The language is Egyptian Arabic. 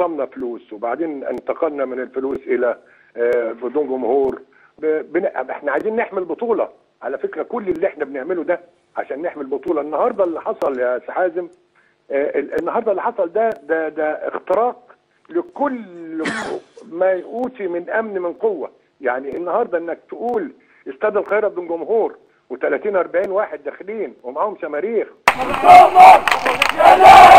خصمنا فلوس وبعدين انتقلنا من الفلوس الى آه، بدون جمهور ب- بن- احنا عايزين نحمل بطوله على فكره كل اللي احنا بنعمله ده عشان نحمل بطوله النهارده اللي حصل يا سي حازم آه، ال- النهارده اللي حصل ده ده ده اختراق لكل ما يؤتي من امن من قوه يعني النهارده انك تقول استاد القاهره بدون جمهور و30 40 واحد داخلين ومعاهم شماريخ يا